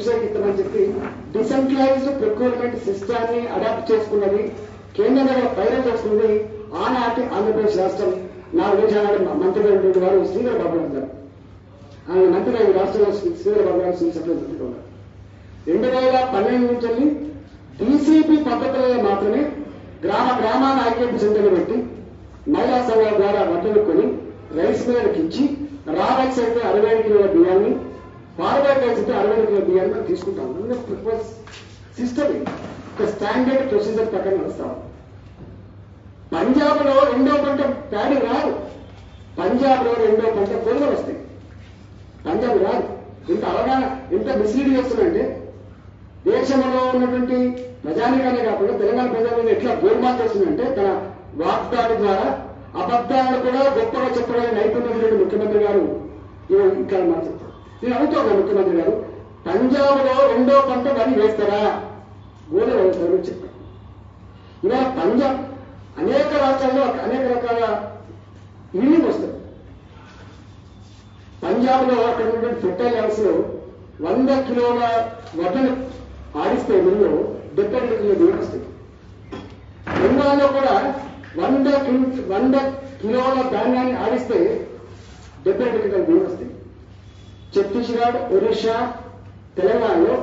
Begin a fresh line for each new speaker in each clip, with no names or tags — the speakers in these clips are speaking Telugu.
వెబ్సైట్ ఇస్తామని చెప్పి డిసెంట్రలైజ్డ్ ప్రొక్యూర్మెంట్ సిస్టాన్ని అడాప్ట్ చేసుకున్నది కేంద్ర దగ్గర పైరల్ చేసుకున్నది ఆనాటి ఆంధ్రప్రదేశ్ రాష్ట్రం నాలుగు దేశాల మంత్రిగా ఉన్నటువంటి వారు శ్రీధర్ బాబు గారు ఆయన మంత్రిగా ఈ రాష్ట్రంలో శ్రీ- శ్రీధర్ బాబు గారు శ్రీ సభ్యులు మంత్రిగా ఉన్నారు రెండు వేల పన్నెండు నుంచి వెళ్ళి డీసీపీ పద్ధతులలో మాత్రమే గ్రామ గ్రామాల ఐక్యత సెంటర్లు పెట్టి మహిళా సంఘాల ద్వారా వడ్డలు కొని రైస్ మిల్లర్కి ఇచ్చి రా రైస్ అయితే అరవై ఐదు కిలోల బియ్యాన్ని ఫార్వర్డ్ రైస్ అయితే అరవై ఐదు కిలోల బియ్యాన్ని మనం తీసుకుంటాం సిస్టమ్ ఒక స్టాండర్డ్ ప్రొసీజర్ ప్రకారం నడుస్తాం పంజాబ్ లో రెండో పంట ప్యాడీ రాదు పంజాబ్ లో రెండో పంట గొడవలు వస్తాయి పంజాబ్ రాదు ఇంత అవగాహన ఎంత మిస్లీడ్ చేస్తుందంటే దేశంలో ఉన్నటువంటి ప్రజానికానే కాకుండా తెలంగాణ ప్రజానికి ఎట్లా గోల్మాల్ చేస్తుందంటే తన వాగ్దాడి ద్వారా అబద్ధాలను కూడా గొప్పగా చెప్పడానికి నైపుణ్యం లేని ముఖ్యమంత్రి గారు ఇవాళ ఇక్కడ మాట్లాడతారు నేను అడుగుతున్నా ముఖ్యమంత్రి గారు పంజాబ్ లో రెండో పంట వరి వేస్తారా గోధుమ వేస్తారని చెప్పారు ఇవాళ పంజాబ్ అనేక రాష్ట్రాల్లో అనేక రకాల ఇల్లు వస్తాయి పంజాబ్ లో అక్కడ ఉన్నటువంటి ఫెర్టైల్ ల్యాండ్స్ లో వంద కిలోల వడ్డను ఆడిస్తే మిల్లు డెబ్బై రెండు కిలో బియ్యం వస్తాయి బెంగాల్లో కూడా వంద కిల్- వంద కిలోల ధాన్యాన్ని ఆడిస్తే డెబ్బై రెండు కిలోల బియ్యం వస్తాయి ఛత్తీస్గఢ్ ఒరిస్సా తెలంగాణలో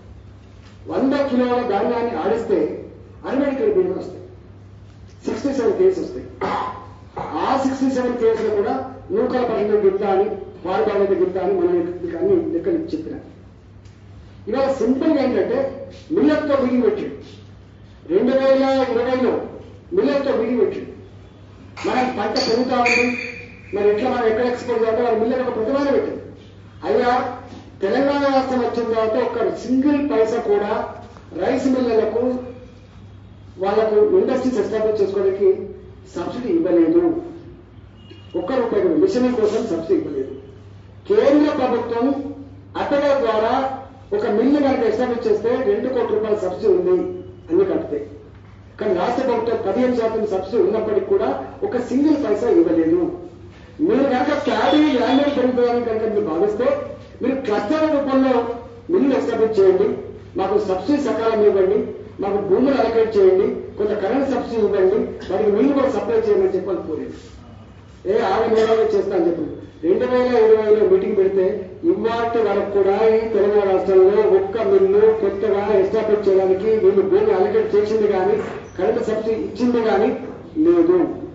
వంద కిలోల ధాన్యాన్ని ఆడిస్తే అరవై కిలో బియ్యం వస్తాయి సిక్స్టీ సెవెన్ కేసు వస్తాయి ఆ సిక్స్టీ సెవెన్ కేసులు కూడా నూకల పర్సెంట్ గిత్తా అని వారిబాధ్యత గిత్తా అని మనం మీకు అన్ని లెక్కలు చెప్పిన ఇవాళ సింపుల్ గా ఏంటంటే మిల్లర్తో మీటింగ్ పెట్టాడు రెండు వేల ఇరవైలో మిల్లర్తో మీటింగ్ పెట్టాడు మనం పంట పెరుగుతా ఉంది మరి ఎట్లా మనం ఎక్కడ ఎక్స్పోర్ట్ చేయాలంటే వాళ్ళ మిల్లర్ ఒక ప్రతిపాదన పెట్టింది అయ్యా తెలంగాణ రాష్ట్రం వచ్చిన తర్వాత ఒక సింగిల్ పైసా కూడా రైస్ మిల్లర్లకు వాళ్ళకు ఇండస్ట్రీస్ ఎస్టాబ్లిష్ చేసుకోవడానికి సబ్సిడీ ఇవ్వలేదు ఒక్క రూపాయి కూడా మిషన్ కోసం సబ్సిడీ ఇవ్వలేదు కేంద్ర ప్రభుత్వం అటక ద్వారా ఒక మిల్లు కనుక ఎస్టాబ్లిష్ చేస్తే రెండు కోట్ల రూపాయల సబ్సిడీ ఉంది అన్ని కలిపితే కానీ రాష్ట్ర ప్రభుత్వం పదిహేను శాతం సబ్సిడీ ఉన్నప్పటికీ కూడా ఒక సింగిల్ పైసా ఇవ్వలేదు మీరు కనుక క్యాడీ ల్యాండ్ పెరుగుతుందని కనుక మీరు భావిస్తే మీరు క్లస్టర్ రూపంలో మిల్లు ఎస్టాబ్లిష్ చేయండి మాకు సబ్సిడీ సకాలం ఇవ్వండి మాకు భూములు అలకేట్ చేయండి కొంత కరెంట్ సబ్సిడీ ఇవ్వండి వాటికి నీళ్లు కూడా సప్లై చేయమని చెప్పాలి కోరేది ఏ ఆరు నెలలో చేస్తాను చెప్పి రెండు వేల ఇరవైలో మీటింగ్ పెడితే ఇవాటి వరకు కూడా ఈ తెలంగాణ రాష్ట్రంలో ఒక్క మిల్లు కొత్తగా ఎస్టాబ్లిష్ చేయడానికి వీళ్ళు భూమి అలకేట్ చేసింది కానీ కరెంట్ సబ్సిడీ ఇచ్చింది కానీ లేదు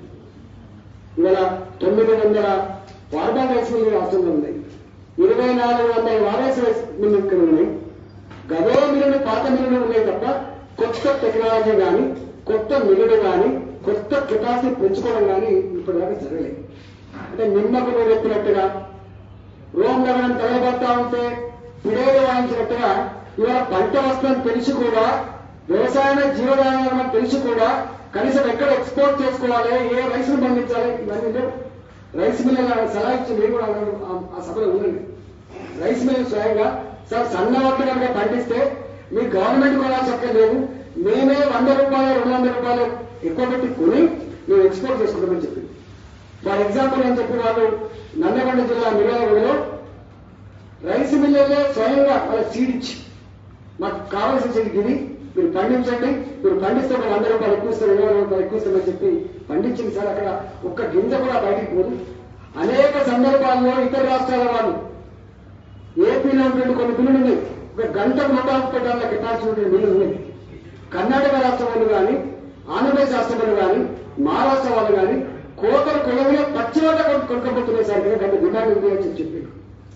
ఇవాళ తొమ్మిది వందల వార్బాల్ రైస్ మిల్లు రాష్ట్రంలో ఉన్నాయి ఇరవై నాలుగు వందల వారేస్ రైస్ మిల్లు ఇక్కడ ఉన్నాయి గదో మిల్లులు పాత మిల్లులు ఉన్నాయి తప్ప కొత్త టెక్నాలజీ కానీ కొత్త మిల్లులు కానీ కొత్త కెపాసిటీ పెంచుకోవడం కానీ ఇప్పటిదాకా జరగలేదు అంటే నిమ్మకు నువ్వు చెప్పినట్టుగా రోమ్ నగరం తగలబడతా ఉంటే పిడేలు వాయించినట్టుగా ఇవాళ పంట వస్తుందని తెలిసి కూడా వ్యవసాయమే జీవనాధారం తెలిసి కూడా కనీసం ఎక్కడ ఎక్స్పోర్ట్ చేసుకోవాలి ఏ రైస్ను పండించాలి ఇవన్నీ లేవు రైస్ మిల్లుల సలహా ఇచ్చి మీరు కూడా ఆ- ఆ సభలో ఉండండి రైస్ మిల్ స్వయంగా సార్ సన్న వడ్లు కనుక పండిస్తే మీ గవర్నమెంట్ కొనాల్సి అక్కర్లేదు మేమే వంద రూపాయలు రెండు వందల రూపాయలు ఎక్కువ పెట్టి కొని మేము ఎక్స్పోర్ట్ చేసుకుంటామని చెప్పింది ఫర్ ఎగ్జాంపుల్ అని చెప్పిన వాళ్ళు నల్లగొండ జిల్లా మిర్యాలగూడలో రైస్ మిల్లర్లే స్వయంగా వాళ్ళ సీడ్ ఇచ్చి మాకు కావాల్సిన సీడ్ ఇది మీరు పండించండి మీరు పండిస్తే ఒక వంద రూపాయలు ఎక్కువ ఇస్తారు ఇరవై రూపాయలు ఎక్కువ ఇస్తామని చెప్పి పండించింది సార్ అక్కడ ఒక్క గింజ కూడా బయటికి పోదు అనేక సందర్భాల్లో ఇతర రాష్ట్రాల వాళ్ళు ఏపీలో ఉన్నటువంటి కొన్ని బిల్లులు ఉన్నాయి ఒక గంటకు నూట ముప్పై టన్నుల కెపాసిటీ ఉండే బిల్లులు ఉన్నాయి కర్ణాటక రాష్ట్రం వాళ్ళు కానీ ఆంధ్రప్రదేశ్ రాష్ట్రం వాళ్ళు కానీ మహారాష్ట్ర వాళ్ళు కానీ కోతలు కొలవిలో పచ్చివాట కొనుక్కపోతున్నాయి సార్ కదా గంట డిమాండ్ ఉంది అని చెప్పి చెప్పిండు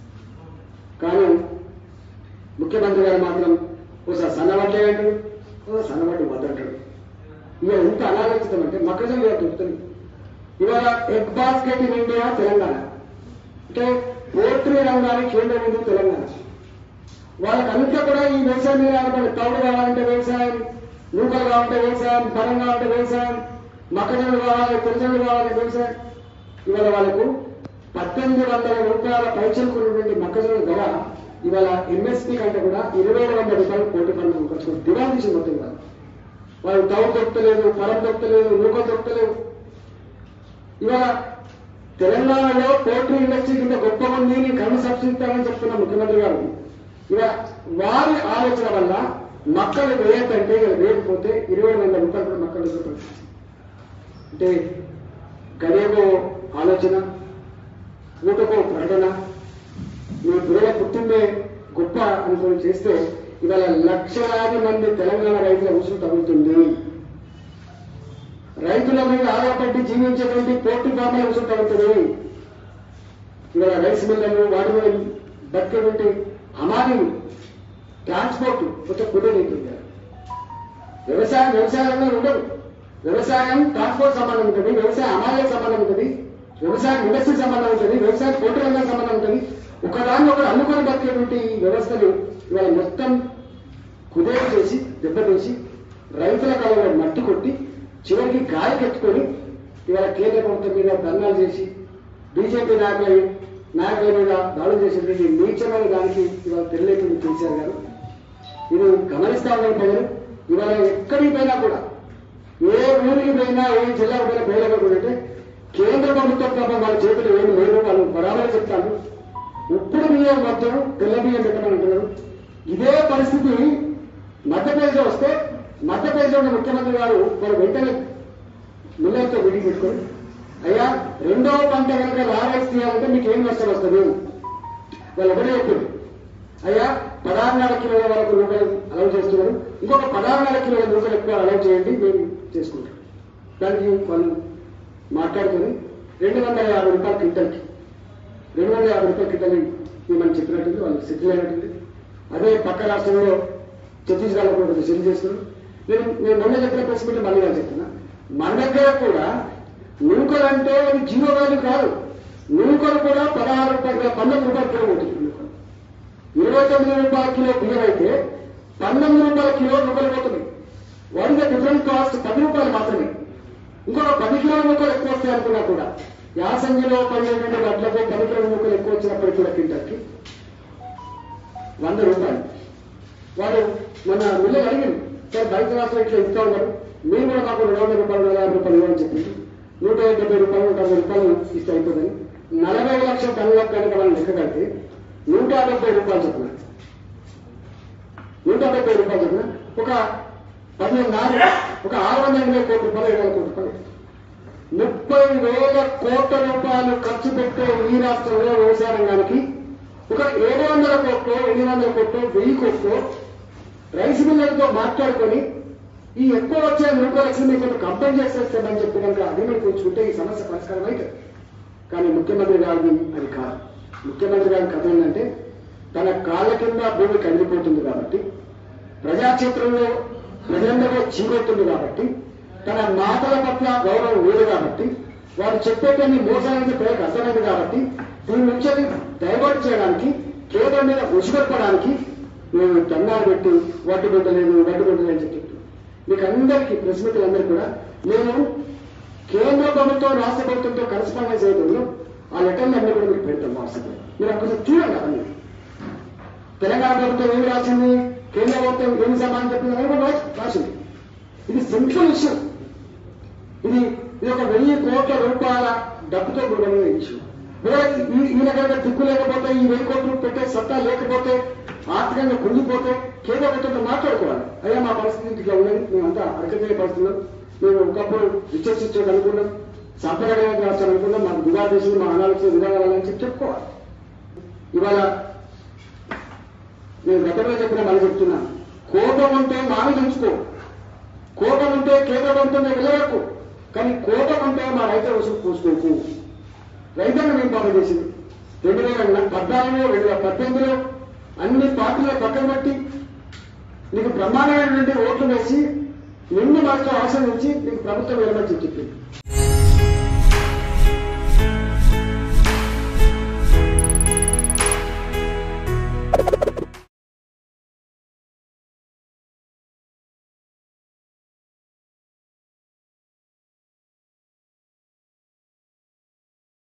కానీ ముఖ్యమంత్రి గారు మాత్రం ఒకసారి సన్నబట్టే అంటాడు ఓ సన్నబట్టి వద్దంటాడు ఇక ఎంత అనాలోచితం అంటే మొక్కజొన్న ఇవాళ దొరుకుతుంది ఇవాళ egg basket in India Telangana అంటే పోల్ట్రీ రంగానికి కేంద్ర బిందువు తెలంగాణ వాళ్ళకంతా కూడా ఈ వ్యవసాయం మీద ఆధారపడి తౌడు కావాలంటే వ్యవసాయం నూకలు కావాలంటే వ్యవసాయం పరం కావాలంటే వ్యవసాయం మొక్కజొన్న కావాలి పులిజొన్న కావాలి వ్యవసాయం ఇవాళ వాళ్ళకు పద్దెనిమిది వందల రూపాయల పైచలుకున్నటువంటి మొక్కజొన్న ధర ఇవాళ ఎంఎస్పీ కంటే కూడా ఇరవై ఏడు వందల రూపాయలు కోటి పనులు ఖర్చు దివాళీ తీసి మొత్తం వాళ్ళు వాళ్ళు తౌడు దొరకలేదు పరం దొరకలేదు నూకలు దొరకలేదు ఇవాళ తెలంగాణలో పోల్ట్రీ ఇండస్ట్రీ కింద గొప్ప మంది నేను కన్ను సబ్సిడీ ఇస్తానని చెప్తున్న ముఖ్యమంత్రి గారు ఇక వారి ఆలోచన వల్ల మక్కలు వేయద్దంటే ఇక వేయకపోతే ఇరవై వేల రూపాయలు కూడా మక్కలు రూపాయలు అంటే గదేగో ఆలోచన ఊటకో ప్రకటన మీ పిల్లల పుట్టిందే గొప్ప అనుకుని చేస్తే ఇవాళ లక్షలాది మంది తెలంగాణ రైతుల ఉసురు తగ్గుతుంది రైతుల మీద ఆధారపడి జీవించేటువంటి పోటీ ఫార్మల ఉసురు తగ్గుతుంది ఇవాళ రైస్ మిల్లర్లు వాటి మీద బతికేటువంటి హమాలీలు ట్రాన్స్పోర్ట్ కొంచెం కుదరలేదు వ్యవసాయం వ్యవసాయంలో ఉండదు వ్యవసాయం ట్రాన్స్పోర్ట్ సంబంధం ఉంటుంది వ్యవసాయ అమాలయ సంబంధం ఉంటుంది వ్యవసాయం ఇండస్ట్రీ సంబంధం ఉంటుంది వ్యవసాయం పోటీ రంగం సంబంధం ఉంటుంది ఒకదాన్ని ఒకటి అల్లుకొని బతికేటువంటి ఈ వ్యవస్థలు ఇవాళ మొత్తం కుదేరు చేసి దెబ్బతీసి రైతుల కాలంలో మట్టి కొట్టి చివరికి గాయకెత్తుకొని ఇవాళ కేంద్ర ప్రభుత్వం మీద ధర్నాలు చేసి బీజేపీ నాయకుల నాయకుల మీద దాడులు చేసేటువంటి నీచమైన దానికి ఇవాళ తెలియకుండా కేసీఆర్ గారు ఇది గమనిస్తా ఉన్నారు ప్రజలు ఇవాళ ఎక్కడికి పోయినా కూడా ఏ ఊరికి పోయినా ఏ జిల్లాకు పోయినా పేదలు కూడా అంటే కేంద్ర ప్రభుత్వం తప్ప వాళ్ళ చేతులు ఏమి లేదు వాళ్ళు బరాబర్ చెప్తారు ఉప్పుడు బియ్యం మధ్య తెల్ల బియ్యం పెట్టమని అంటున్నారు ఇదే పరిస్థితి మధ్యప్రదేశ్లో వస్తే మధ్యప్రదేశ్లో ఉన్న ముఖ్యమంత్రి గారు వాళ్ళు వెంటనే మిల్లర్తో మీటింగ్ పెట్టుకొని అయ్యా రెండవ పంట కనుక లారైస్ తీయాలంటే మీకు ఏం నష్టం వస్తుంది వాళ్ళు ఒకటే చెప్పింది అయ్యా పదహారున్నర కిలోల వరకు రూపాయలు అలౌ చేస్తున్నారు ఇంకొక పదహారున్నర కిలోల రూపాయలు ఎక్కువ అలౌ చేయండి మేము చేసుకుంటాం దానికి వాళ్ళు మాట్లాడుకొని రెండు వందల యాభై రూపాయల క్వింటల్కి రెండు వందల యాభై రూపాయల క్వింటల్ ఇవ్వమని చెప్పినట్టుంది వాళ్ళు సెటిల్ అయినట్టుంది అదే పక్క రాష్ట్రంలో ఛత్తీస్గఢ్లో కూడా కొంచెం సెటిల్ చేస్తున్నారు నేను నేను మొన్న చెప్పిన ప్రెస్ మీట్ మళ్ళీ నేను చెప్తున్నా మన దగ్గర కూడా నూకలు అంటే అది జీరో వాల్యూ కాదు నూకలు కూడా పదహారు రూపాయల పంతొమ్మిది రూపాయల కిలో ఉంటుంది నూకలు ఇరవై తొమ్మిది రూపాయల కిలో బియ్యం అయితే పంతొమ్మిది రూపాయల కిలో రూపాయలు పోతుంది what is the different cost పది రూపాయలు మాత్రమే ఇంకొక పది కిలోల ముక్కలు ఎక్కువ వస్తాయి అనుకున్నా కూడా యాసంగిలో పన్నెండు గంటలకు పది కిలోల ముక్కలు ఎక్కువ వచ్చినప్పటికీ కూడా క్వింటల్కి వంద రూపాయలు వాడు మన మిల్లు అడిగింది సార్ బయట రాష్ట్రం ఇట్లా ఇస్తా ఉన్నారు మీరు కూడా మాకు రెండు వందల రూపాయలు నలభై యాభై రూపాయలు ఇవ్వని చెప్పింది నూట డెబ్బై రూపాయలు నూట అరవై రూపాయలు ఇస్తే అయిపోతుంది నలభై లక్షల టన్నులకు కనుక మనం లెక్క కడితే నూట డెబ్బై రూపాయలు చెప్పిన నూట డెబ్బై రూపాయలు చెప్పిన ఒక పదిహేను నాలుగు ఒక ఆరు వందల ఎనభై కోట్ల రూపాయలు ఏడు వందల కోట్ల రూపాయలు ముప్పై వేల కోట్ల రూపాయలు ఖర్చు పెట్టే ఈ రాష్ట్రంలో వ్యవసాయ రంగానికి ఒక ఏడు వందల కోట్లు ఎనిమిది వందల కోట్లు వెయ్యి కోట్లు రైస్ మిల్లర్తో మాట్లాడుకొని ఈ ఎక్కువ వచ్చే రూపాయలకి మీకు కొంత కంపెన్సేట్ చేస్తామని చెప్పి కనుక అగ్రిమెంట్ ఉంచుకుంటే ఈ సమస్య పరిష్కారం అవుతుంది కానీ ముఖ్యమంత్రి గారిది అది కాదు ముఖ్యమంత్రి గారి కథ ఏంటంటే తన కాళ్ళ కింద భూమి కదిలిపోతుంది కాబట్టి ప్రజాక్షేత్రంలో ప్రజలందరూ చీకొస్తుంది కాబట్టి తన మాటల పట్ల గౌరవం లేదు కాబట్టి వారు చెప్పేటన్ని మోసాలని ప్రజలకు అర్థమైంది కాబట్టి దీని నుంచి అది డైవర్ట్ చేయడానికి కేంద్రం మీద ఉసుగొల్పడానికి మేము దండాలు పెట్టి వడ్డు పెట్టలేదు వడ్డు పెట్టలేదు అని చెప్పి మీకు అందరికీ ప్రెస్ మిత్రులందరూ కూడా నేను కేంద్ర ప్రభుత్వం రాష్ట్ర ప్రభుత్వంతో కరస్పాండెన్స్ చేయడంలో ఆ లెటర్లు అన్ని కూడా మీకు పెడతాం వాట్సాప్ మీరు అక్కడ చూడండి అవన్నీ తెలంగాణ ప్రభుత్వం ఏమి రాసింది కేంద్ర ప్రభుత్వం ఏమి సమాధానం చెప్పింది అని కూడా రాసి- రాసింది ఇది సింపుల్ ఇష్యూ ఇది ఇది ఒక వెయ్యి కోట్ల రూపాయల డబ్బుతో కూడిన ఇష్యూ ఈయన కనుక దిక్కు లేకపోతే ఈ వెయ్యి కోట్లు పెట్టే సత్తా లేకపోతే ఆర్థికంగా కుంగిపోతే కేంద్ర ప్రభుత్వంతో మాట్లాడుకోవాలి అయ్యా మా పరిస్థితి ఇట్లా ఉన్నది మేమంతా అడగజేయ పరిస్థితుల్లో మేము ఒకప్పుడు విచర్చించడం అనుకున్నాం సంప్రదాయం రాష్ట్రం అనుకున్నాం మాకు దిగా చేసింది మా అనాలోచన విధానాలని చెప్పి చెప్పుకోవాలి ఇవాళ నేను గతంలో చెప్పిన మళ్ళీ చెప్తున్నా కోపం ఉంటే మాని ఉంచుకో కోపం ఉంటే కేంద్ర ప్రభుత్వం వెళ్ళవరకు కానీ కోపం ఉంటే మా రైతుల వసూలు పూసుకోకు రైతులను మేము పాలన చేసింది రెండు వేల పద్నాలుగులో రెండు వేల పద్దెనిమిదిలో అన్ని పార్టీల పక్కన పెట్టి నీకు బ్రహ్మాండమైనటువంటి ఓట్లు వేసి నిన్ను మాత్రం ఆశీర్వదించి నీకు ప్రభుత్వం వెళ్ళమని చెప్పింది